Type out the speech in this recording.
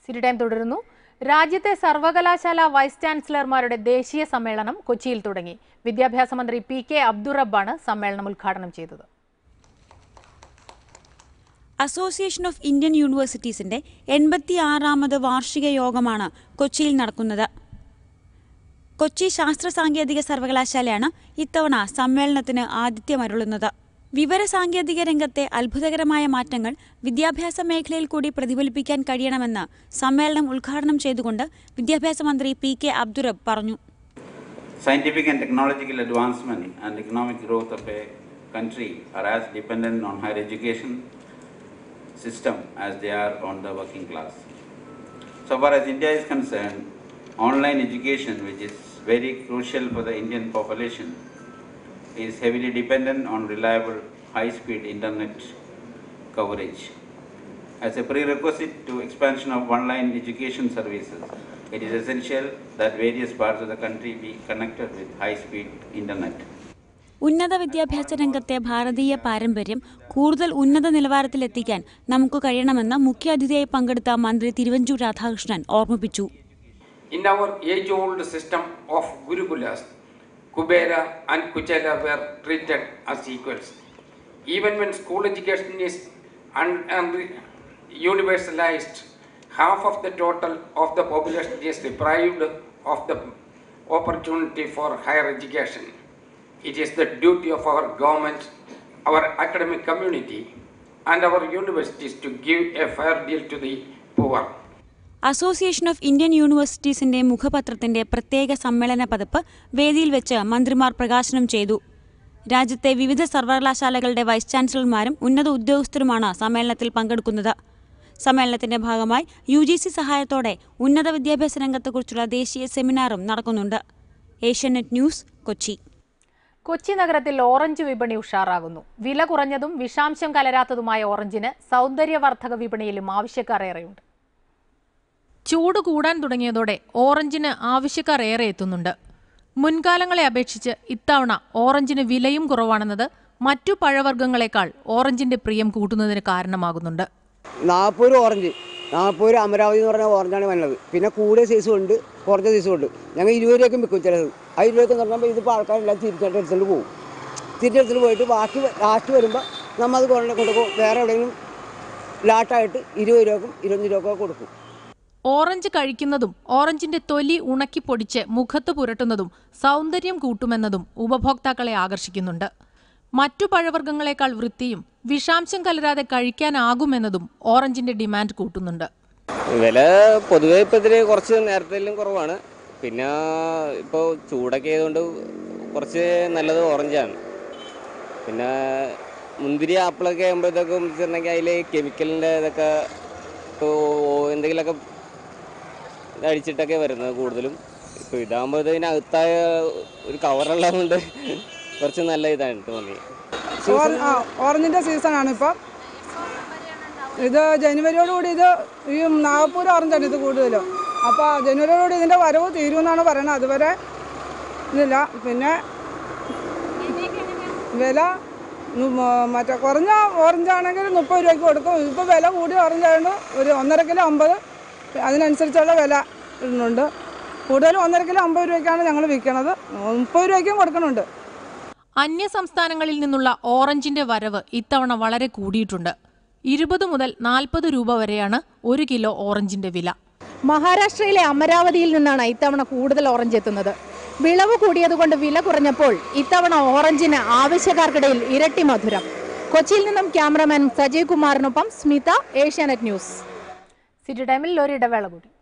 City time തുടരുന്നു രാജ്യത്തെ സർവകലാശാല വൈസ് ചാൻസലർമാരുടെ ദേശീയ സമ്മേളനം കൊച്ചിയിൽ തുടങ്ങി വിദ്യാഭ്യാസ മന്ത്രി പി കെ അബ്ദുറബ്ബാണ് സമ്മേളനം ഉദ്ഘാടനം ചെയ്തത് അസോസിയേഷൻ ഓഫ് ഇന്ത്യൻ യൂണിവേഴ്സിറ്റീസിന്റെ എൺപത്തി ആറാമത് വാർഷിക യോഗമാണ് കൊച്ചിയിൽ നടക്കുന്നത് കൊച്ചി ശാസ്ത്ര സാങ്കേതിക സർവകലാശാലയാണ് ഇത്തവണ സമ്മേളനത്തിന് ആതിഥ്യമരുളുന്നത് വിവരസാങ്കേതിക രംഗത്തെ അത്ഭുതകരമായ മാറ്റങ്ങൾ വിദ്യാഭ്യാസ മേഖലയിൽ കൂടി പ്രതിഫലിപ്പിക്കാൻ കഴിയണമെന്ന് സമ്മേളനം ഉദ്ഘാടനം ചെയ്തുകൊണ്ട് വിദ്യാഭ്യാസ മന്ത്രി പി കെ അബ്ദുറബ് പറഞ്ഞു Scientific and technological advancement and economic growth of a country are as dependent on higher education system as they are on the working class. So far as India is concerned, online education, which is very crucial for the Indian population, is heavily dependent on reliable high-speed internet coverage. As a prerequisite to expansion of online education services, it is essential that various parts of the country be connected with high-speed internet. ഉന്നത വിദ്യാഭ്യാസ രംഗത്തെ ഭാരതീയ പാരമ്പര്യം കൂടുതൽ ഉന്നത നിലവാരത്തിലെത്തിക്കാൻ നമുക്ക് കഴിയണമെന്ന് മുഖ്യാതിഥിയായി പങ്കെടുത്ത മന്ത്രി തിരുവഞ്ചൂർ രാധാകൃഷ്ണൻ ഓർമ്മിപ്പിച്ചു In our age old system of Gurukulas, Kubera and Kuchela were treated as equals. Even when school education is un- un- universalized, half of the total of the population is deprived of the opportunity for higher education. It is the duty of our government, our academic community, and our universities to give a fair deal to the poor. Association of Indian യൂണിവേഴ്സിറ്റീസിന്റെ മുഖപത്രത്തിന്റെ പ്രത്യേക സമ്മേളന പതിപ്പ് വേദിയിൽ വെച്ച് മന്ത്രിമാർ പ്രകാശനം ചെയ്തു രാജ്യത്തെ വിവിധ സർവകലാശാലകളുടെ വൈസ് ചാൻസലർമാരും ഉന്നത ഉദ്യോഗസ്ഥരുമാണ് സമ്മേളനത്തിൽ പങ്കെടുക്കുന്നത് സമ്മേളനത്തിന്റെ ഭാഗമായി യു ജി സി സഹായത്തോടെ ഉന്നത വിദ്യാഭ്യാസ രംഗത്തെക്കുറിച്ചുള്ള ദേശീയ സെമിനാറും നടക്കുന്നുണ്ട് ഏഷ്യാനെറ്റ് ന്യൂസ് കൊച്ചി കൊച്ചി നഗരത്തിൽ ഓറഞ്ച് വിപണി ഉഷാറാകുന്നു വില കുറഞ്ഞതും വിഷാംശം കലരാത്തതുമായ ഓറഞ്ചിന് സൗന്ദര്യവർദ്ധക വിപണിയിലും ആവശ്യക്കാർ ഏറെയുണ്ട് ചൂട് കൂടാൻ തുടങ്ങിയതോടെ ഓറഞ്ചിന് ആവശ്യക്കാർ ഏറെ എത്തുന്നുണ്ട് മുൻകാലങ്ങളെ അപേക്ഷിച്ച് ഇത്തവണ ഓറഞ്ചിന് വിലയും കുറവാണെന്നത് മറ്റു പഴവർഗ്ഗങ്ങളെക്കാൾ ഓറഞ്ചിന്റെ പ്രിയം കൂട്ടുന്നതിന് കാരണമാകുന്നുണ്ട് നാൽപ്പത് രൂപ ഓറഞ്ച് നാൽപ്പത് രൂപ അമരാവതി എന്ന് പറഞ്ഞ ഓറഞ്ചാണ് വന്നത് പിന്നെ കൂടിയ സൈസും ഉണ്ട് കുറഞ്ഞ സൈസും ഉണ്ട് ഞങ്ങൾ ഇരുപത് രൂപയ്ക്കും വിൽക്കും ചിലത് ആ ഇരുപത് രൂപയ്ക്ക് എന്ന് പറഞ്ഞാൽ ഇതിപ്പോൾ ആൾക്കാരെല്ലാം തിരിച്ചിട്ട് എടുത്തുകൊണ്ട് പോകും തിരിച്ചെടുത്തിട്ട് പോയിട്ട് ബാക്കി ലാസ്റ്റ് വരുമ്പോൾ നമ്മൾ അത് കൊണ്ട് കൊടുക്കും വേറെ എവിടെയെങ്കിലും ലാട്ടായിട്ട് ഇരുപത് രൂപക്കും ഇരുപത്തഞ്ച് രൂപക്കും കൊടുക്കും ഓറഞ്ച് കഴിക്കുന്നതും ഓറഞ്ചിന്റെ തൊലി ഉണക്കി പൊടിച്ച് മുഖത്ത് പുരട്ടുന്നതും സൗന്ദര്യം കൂട്ടുമെന്നതും ഉപഭോക്താക്കളെ ആകർഷിക്കുന്നുണ്ട് മറ്റു പഴവർഗ്ഗങ്ങളെക്കാൾ വൃത്തിയും വിഷാംശം കലരാതെ കഴിക്കാനാകുമെന്നതും ഓറഞ്ചിന്റെ ഡിമാൻഡ് കൂട്ടുന്നുണ്ട് വില പൊതുവേ ഇപ്പോൾ ഇതിൽ കുറച്ച് നേരത്തേലും കുറവാണ് പിന്നെ ഇപ്പോൾ ചൂടൊക്കെ ആയതുകൊണ്ട് കുറച്ച് നല്ലത് ഓറഞ്ചാണ് പിന്നെ മുന്തിരി ആപ്പിളൊക്കെ ആകുമ്പോഴത്തേക്കും വെച്ചിട്ടുണ്ടെങ്കിൽ അതിൽ കെമിക്കലിൻ്റെ ഇതൊക്കെ ഇപ്പോൾ എന്തെങ്കിലുമൊക്കെ അടിച്ചിട്ടൊക്കെ വരുന്നത് കൂടുതലും ഇപ്പോൾ ഇതാകുമ്പോൾ ഇതിനകത്തായ ഒരു കവറുള്ളത് കൊണ്ട് കുറച്ച് നല്ല ഇതാണ് തോന്നി ഓറ- ആ, ഓറഞ്ചിന്റെ സീസണാണ് ഇപ്പം ഇത് ജനുവരിയോടുകൂടി ഇത് ഈ നാഗപ്പൂർ ഓറഞ്ചാണ് ഇത് കൂടുതലും അപ്പോൾ ജനുവരിയോടുകൂടി ഇതിൻ്റെ വരവ് തീരുമെന്നാണ് പറയുന്നത് അതുവരെ ഇതില്ല പിന്നെ വില നു- മ- മറ്റേ കുറഞ്ഞ ഓറഞ്ചാണെങ്കിൽ മുപ്പത് രൂപയ്ക്ക് കൊടുക്കും ഇപ്പോൾ വില കൂടിയ ഓറഞ്ച് ആയതുകൊണ്ട് ഒരു ഒന്നര കിലോ അമ്പത് അതിനനുസരിച്ചുള്ള വില ഇടുന്നുണ്ട് കൂടുതലും ഒന്നര കിലോ അമ്പത് രൂപയ്ക്കാണ് ഞങ്ങൾ വിൽക്കണത് മുപ്പത് രൂപയ്ക്കും കൊടുക്കുന്നുണ്ട് അന്യ സംസ്ഥാനങ്ങളിൽ നിന്നുള്ള ഓറഞ്ചിന്റെ വരവ് ഇത്തവണ വളരെ കൂടിയിട്ടുണ്ട് ഇരുപത് മുതൽ നാൽപ്പത് രൂപ വരെയാണ് ഒരു കിലോ ഓറഞ്ചിന്റെ വില മഹാരാഷ്ട്രയിലെ അമരാവതിയിൽ നിന്നാണ് ഇത്തവണ കൂടുതൽ ഓറഞ്ച് എത്തുന്നത് വിളവ് കൂടിയതുകൊണ്ട് വില കുറഞ്ഞപ്പോൾ ഇത്തവണ ഓറഞ്ചിന് ആവശ്യക്കാർക്കിടയിൽ ഇരട്ടി മധുരം കൊച്ചിയിൽ നിന്നും ക്യാമറമാൻ സജയ് കുമാറിനൊപ്പം സ്മിത ഏഷ്യാനെറ്റ് ന്യൂസ് സിറ്റി ടൈമിൽ ഒരിടവേള കൂടി